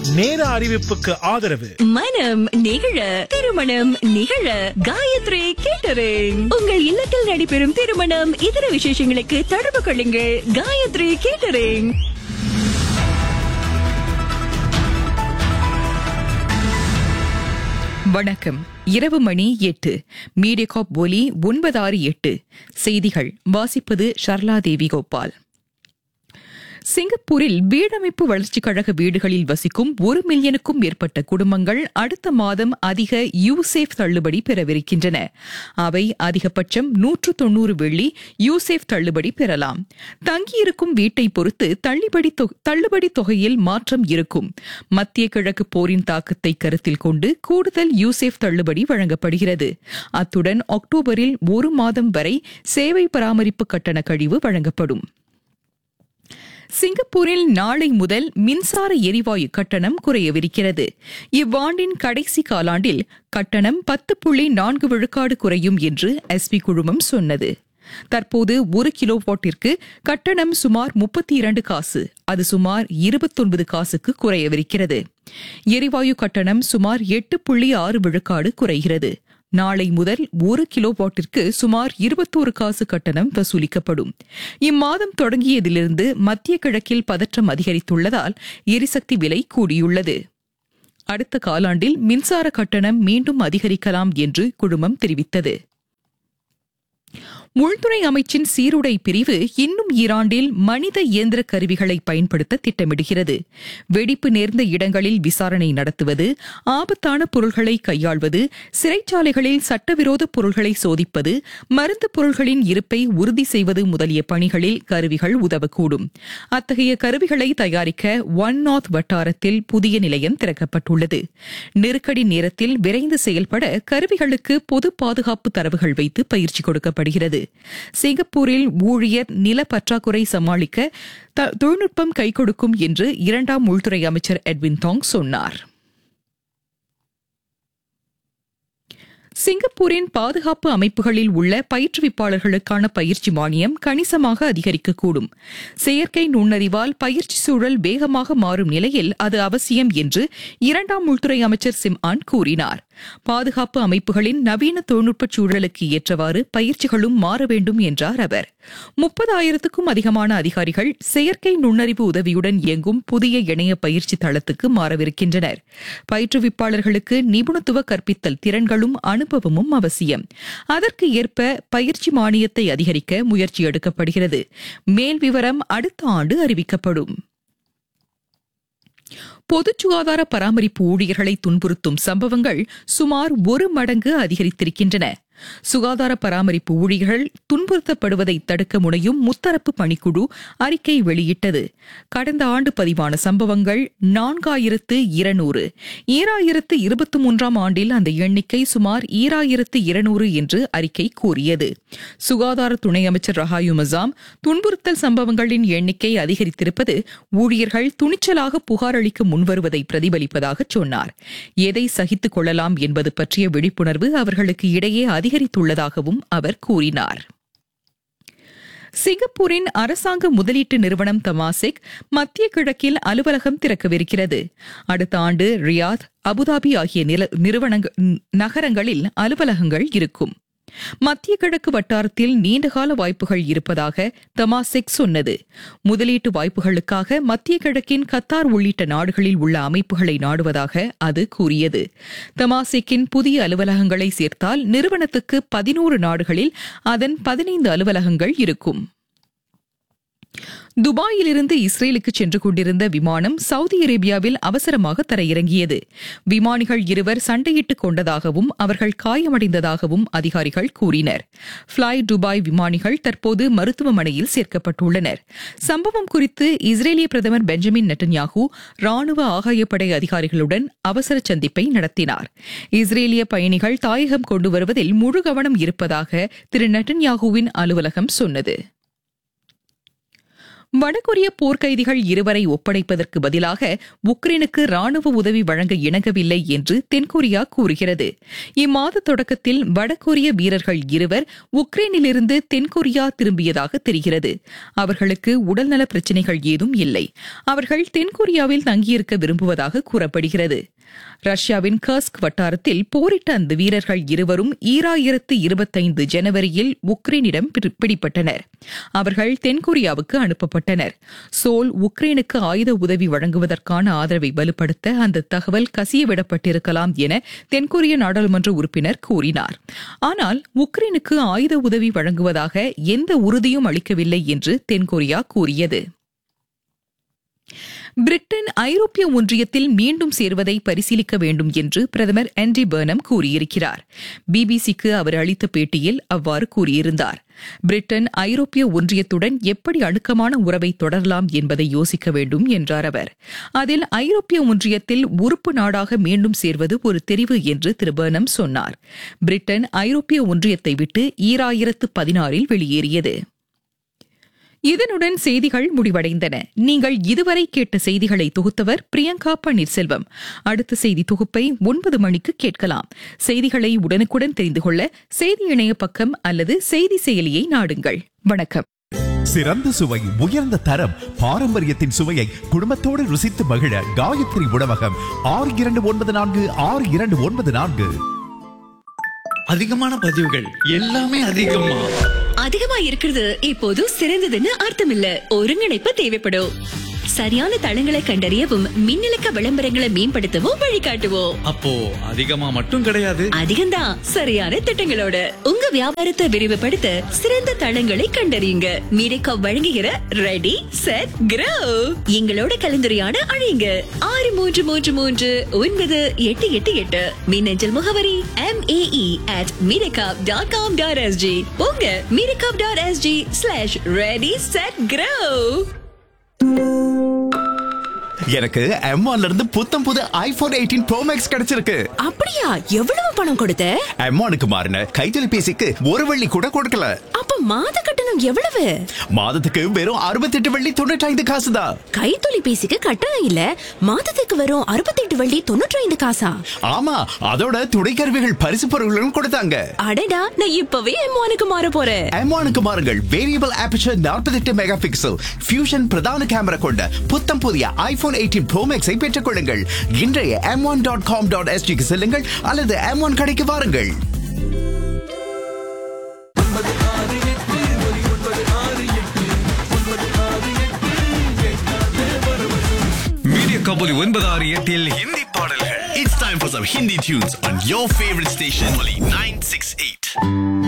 நேர அறிவிப்புக்கு ஆதரவு மனம் நிகழ திருமணம் நிகழ காயத்ரி கேட்டரிங் உங்கள் இல்லத்தில் நடைபெறும் திருமணம் இதர விசேஷங்களுக்கு தொடர்பு கொள்ளுங்கள் காயத்ரி கேட்டரிங் வணக்கம் இரவு மணி எட்டு மீடியகாப் ஒலி ஒன்பதாறு எட்டு செய்திகள் வாசிப்பது ஷர்லா தேவி கோபால் சிங்கப்பூரில் வீடமைப்பு வளர்ச்சிக் கழக வீடுகளில் வசிக்கும் ஒரு மில்லியனுக்கும் மேற்பட்ட குடும்பங்கள் அடுத்த மாதம் அதிக யூசேஃப் தள்ளுபடி பெறவிருக்கின்றன அவை அதிகபட்சம் நூற்று தொன்னூறு வெள்ளி யூசேஃப் தள்ளுபடி பெறலாம் தங்கியிருக்கும் வீட்டை பொறுத்து தள்ளுபடி தொ- தள்ளுபடி தொகையில் மாற்றம் இருக்கும் மத்திய கிழக்கு போரின் தாக்கத்தை கருத்தில் கொண்டு கூடுதல் யூசேஃப் தள்ளுபடி வழங்கப்படுகிறது அத்துடன் அக்டோபரில் ஒரு மாதம் வரை சேவை பராமரிப்பு கட்டண கழிவு வழங்கப்படும் சிங்கப்பூரில் நாளை முதல் மின்சார எரிவாயு கட்டணம் குறையவிருக்கிறது இவ்வாண்டின் கடைசி காலாண்டில் கட்டணம் பத்து புள்ளி நான்கு விழுக்காடு குறையும் என்று எஸ்பி குழுமம் சொன்னது தற்போது ஒரு கிலோவாட்டிற்கு கட்டணம் சுமார் முப்பத்தி இரண்டு காசு அது சுமார் இருபத்தொன்பது காசுக்கு குறையவிருக்கிறது எரிவாயு கட்டணம் சுமார் எட்டு புள்ளி ஆறு விழுக்காடு குறைகிறது நாளை முதல் ஒரு கிலோவாட்டிற்கு சுமார் இருபத்தோரு காசு கட்டணம் வசூலிக்கப்படும் இம்மாதம் தொடங்கியதிலிருந்து மத்திய கிழக்கில் பதற்றம் அதிகரித்துள்ளதால் எரிசக்தி விலை கூடியுள்ளது அடுத்த காலாண்டில் மின்சார கட்டணம் மீண்டும் அதிகரிக்கலாம் என்று குழுமம் தெரிவித்தது உள்துறை அமைச்சின் சீருடை பிரிவு இன்னும் ஈராண்டில் மனித இயந்திர கருவிகளை பயன்படுத்த திட்டமிடுகிறது வெடிப்பு நேர்ந்த இடங்களில் விசாரணை நடத்துவது ஆபத்தான பொருள்களை கையாள்வது சிறைச்சாலைகளில் சட்டவிரோத பொருள்களை சோதிப்பது மருந்து பொருள்களின் இருப்பை உறுதி செய்வது முதலிய பணிகளில் கருவிகள் உதவக்கூடும் அத்தகைய கருவிகளை தயாரிக்க ஒன் நார்த் வட்டாரத்தில் புதிய நிலையம் திறக்கப்பட்டுள்ளது நெருக்கடி நேரத்தில் விரைந்து செயல்பட கருவிகளுக்கு பொது பாதுகாப்பு தரவுகள் வைத்து பயிற்சி கொடுக்கப்படுகிறது சிங்கப்பூரில் ஊழியர் நில பற்றாக்குறை சமாளிக்க த- தொழில்நுட்பம் கை கொடுக்கும் என்று இரண்டாம் உள்துறை அமைச்சர் எட்வின் தாங் சொன்னார் சிங்கப்பூரின் பாதுகாப்பு அமைப்புகளில் உள்ள பயிற்றுவிப்பாளர்களுக்கான பயிற்சி மானியம் கணிசமாக அதிகரிக்கக்கூடும் செயற்கை நுண்ணறிவால் பயிற்சி சூழல் வேகமாக மாறும் நிலையில் அது அவசியம் என்று இரண்டாம் உள்துறை அமைச்சர் சிம் ஆன் கூறினார் பாதுகாப்பு அமைப்புகளின் நவீன தொழில்நுட்ப சூழலுக்கு ஏற்றவாறு பயிற்சிகளும் மாற வேண்டும் என்றார் அவர் முப்பதாயிரத்துக்கும் அதிகமான அதிகாரிகள் செயற்கை நுண்ணறிவு உதவியுடன் இயங்கும் புதிய இணைய பயிற்சி தளத்துக்கு மாறவிருக்கின்றனர் பயிற்றுவிப்பாளர்களுக்கு நிபுணத்துவ கற்பித்தல் திறன்களும் அனுபவமும் அவசியம் அதற்கு ஏற்ப பயிற்சி மானியத்தை அதிகரிக்க முயற்சி எடுக்கப்படுகிறது மேல் விவரம் அடுத்த ஆண்டு அறிவிக்கப்படும் பொது சுகாதார பராமரிப்பு ஊழியர்களை துன்புறுத்தும் சம்பவங்கள் சுமார் ஒரு மடங்கு அதிகரித்திருக்கின்றன சுகாதார பராமரிப்பு ஊழியர்கள் துன்புறுத்தப்படுவதை தடுக்க முனையும் முத்தரப்பு பணிக்குழு அறிக்கை வெளியிட்டது கடந்த ஆண்டு பதிவான சம்பவங்கள் நான்காயிரத்து இருநூறு ஈராயிரத்து இருபத்தி மூன்றாம் ஆண்டில் அந்த எண்ணிக்கை சுமார் ஈராயிரத்து இருநூறு என்று அறிக்கை கூறியது சுகாதார துணை அமைச்சர் ரஹாயு மசாம் துன்புறுத்தல் சம்பவங்களின் எண்ணிக்கை அதிகரித்திருப்பது ஊழியர்கள் துணிச்சலாக புகார் அளிக்க முன்வருவதை பிரதிபலிப்பதாக சொன்னார் எதை சகித்துக் கொள்ளலாம் என்பது பற்றிய விழிப்புணர்வு அவர்களுக்கு இடையே அதிகரித்துள்ளதாகவும் அவர் கூறினார் சிங்கப்பூரின் அரசாங்க முதலீட்டு நிறுவனம் தமாசிக் மத்திய கிழக்கில் அலுவலகம் திறக்கவிருக்கிறது அடுத்த ஆண்டு ரியாத் அபுதாபி ஆகிய நில- நிறுவனங்க- நகரங்களில் அலுவலகங்கள் இருக்கும் மத்திய கிழக்கு வட்டாரத்தில் நீண்டகால வாய்ப்புகள் இருப்பதாக தமாசிக் சொன்னது முதலீட்டு வாய்ப்புகளுக்காக மத்திய கிழக்கின் கத்தார் உள்ளிட்ட நாடுகளில் உள்ள அமைப்புகளை நாடுவதாக அது கூறியது தமாசிக்கின் புதிய அலுவலகங்களை சேர்த்தால் நிறுவனத்துக்கு பதினோரு நாடுகளில் அதன் பதினைந்து அலுவலகங்கள் இருக்கும் துபாயிலிருந்து இஸ்ரேலுக்கு சென்று கொண்டிருந்த விமானம் சவுதி அரேபியாவில் அவசரமாக தரையிறங்கியது விமானிகள் இருவர் சண்டையிட்டுக் கொண்டதாகவும் அவர்கள் காயமடைந்ததாகவும் அதிகாரிகள் கூறினர் ஃப்ளை துபாய் விமானிகள் தற்போது மருத்துவமனையில் சேர்க்கப்பட்டுள்ளனர் சம்பவம் குறித்து இஸ்ரேலிய பிரதமர் பெஞ்சமின் நெட்டன்யாகு ராணுவ ஆகாயப்படை அதிகாரிகளுடன் அவசர சந்திப்பை நடத்தினார் இஸ்ரேலிய பயணிகள் தாயகம் கொண்டு வருவதில் முழு கவனம் இருப்பதாக திரு நெட்டன்யாகுவின் அலுவலகம் சொன்னது வடகொரிய போர்க்கைதிகள் இருவரை ஒப்படைப்பதற்கு பதிலாக உக்ரைனுக்கு ராணுவ உதவி வழங்க இணங்கவில்லை என்று தென்கொரியா கூறுகிறது இம்மாத தொடக்கத்தில் வடகொரிய வீரர்கள் இருவர் உக்ரைனிலிருந்து தென்கொரியா திரும்பியதாக தெரிகிறது அவர்களுக்கு உடல்நல பிரச்சினைகள் ஏதும் இல்லை அவர்கள் தென்கொரியாவில் தங்கியிருக்க விரும்புவதாக கூறப்படுகிறது ரஷ்யாவின் கர்ஸ்க் வட்டாரத்தில் போரிட்ட அந்த வீரர்கள் இருவரும் ஈராயிரத்து இருபத்தைந்து ஜனவரியில் உக்ரைனிடம் பிடி- பிடிபட்டனர் அவர்கள் தென்கொரியாவுக்கு அனுப்பப்பட்டனர் சோல் உக்ரைனுக்கு ஆயுத உதவி வழங்குவதற்கான ஆதரவை வலுப்படுத்த அந்த தகவல் கசியவிடப்பட்டிருக்கலாம் என தென்கொரிய நாடாளுமன்ற உறுப்பினர் கூறினார் ஆனால் உக்ரைனுக்கு ஆயுத உதவி வழங்குவதாக எந்த உறுதியும் அளிக்கவில்லை என்று தென்கொரியா கூறியது பிரிட்டன் ஐரோப்பிய ஒன்றியத்தில் மீண்டும் சேர்வதை பரிசீலிக்க வேண்டும் என்று பிரதமர் ஆண்டி பர்னம் கூறியிருக்கிறார் பிபிசிக்கு அவர் அளித்த பேட்டியில் அவ்வாறு கூறியிருந்தார் பிரிட்டன் ஐரோப்பிய ஒன்றியத்துடன் எப்படி அணுக்கமான உறவை தொடரலாம் என்பதை யோசிக்க வேண்டும் என்றார் அவர் அதில் ஐரோப்பிய ஒன்றியத்தில் உறுப்பு நாடாக மீண்டும் சேர்வது ஒரு தெரிவு என்று திரு பர்னம் சொன்னார் பிரிட்டன் ஐரோப்பிய ஒன்றியத்தை விட்டு ஈராயிரத்து பதினாறில் வெளியேறியது இதனுடன் செய்திகள் முடிவடைந்தன நீங்கள் இதுவரை கேட்ட செய்திகளை தொகுத்தவர் பிரியங்கா பன்னீர்செல்வம் அடுத்த செய்தி தொகுப்பை ஒன்பது மணிக்கு கேட்கலாம் செய்திகளை உடனுக்குடன் தெரிந்து கொள்ள செய்தி இணைய பக்கம் அல்லது செய்தி செயலியை நாடுங்கள் வணக்கம் சிறந்த சுவை உயர்ந்த தரம் பாரம்பரியத்தின் சுவையை குடும்பத்தோடு ருசித்து மகிழ காயத்ரி உணவகம் ஆறு இரண்டு ஒன்பது நான்கு ஆறு இரண்டு ஒன்பது நான்கு அதிகமான பதிவுகள் எல்லாமே அதிகமா அதிகமா இருக்கிறது இப்போது சிறந்ததுன்னு அர்த்தம் இல்ல ஒருங்கிணைப்பு தேவைப்படும் சரியான தளங்களை கண்டறியவும் மின்னலுக்க விளம்பரங்களை மேம்படுத்தவும் வழிகாட்டுவோம் அப்போ அதிகமா மட்டும் கிடையாது அதிகம்தான் சரியான திட்டங்களோட உங்க வியாபாரத்தை விரிவுபடுத்த சிறந்த தளங்களை கண்டறியுங்க மீடிகா வழங்குகிற ரெடி செட் கிரோ எங்களோட கலந்துரையாட அழையுங்க ஆறு மூன்று மூன்று மூன்று ஒன்பது எட்டு எட்டு எட்டு மின்னஞ்சல் முகவரி M A E at Mediacorp dot com dot SG உங்க Mediacorp dot SG slash ready set grow எனக்கு M1 ல இருந்து புத்தம் புது ஐபோன் எயிட்டீன் ப்ரோ மேக்ஸ் கிடைச்சிருக்கு அப்படியா எவ்வளவு பணம் கொடுத்த M1க்கு மாறின கைத்தொலைபேசிக்கு ஒரு வெள்ளி கூட கொடுக்கல அப்ப மாத கட்டணம் எவ்வளவு மாதத்துக்கு வெறும் அறுபத்தெட்டு வெள்ளி தொண்ணூற்றி ஐந்து காசு தான் கைத்தொலைபேசிக்கு கட்டணம் இல்ல மாதத்துக்கு வரும் அறுபத்தெட்டு வள்ளி தொண்ணூற்றி ஐந்து காசா ஆமா அதோட துணை கருவிகள் பரிசு பொருட்களும் கொடுத்தாங்க அடடா நான் இப்பவே எம்மானுக்கு மாற போறேன் M1க்கு மாறுங்கள் variable aperture 48 mega pixel fusion பிரதான கேமரா கொண்ட புத்தம் புதிய ஐபோன் எயிட்டீன் ப்ரோ மேக்ஸை பெற்றுக் கொள்ளுங்கள் இன்றைய M one dot com dot எஸ்டிக்கு செல்லுங்கள் அல்லது எம் ஒன் கடைக்கு வாருங்கள் மீடியா கபோலி ஒன்பது ஆறு எட்டில் ஹிந்தி பாடல்கள் It's time for some Hindi tunes on your favorite station, Molly 968.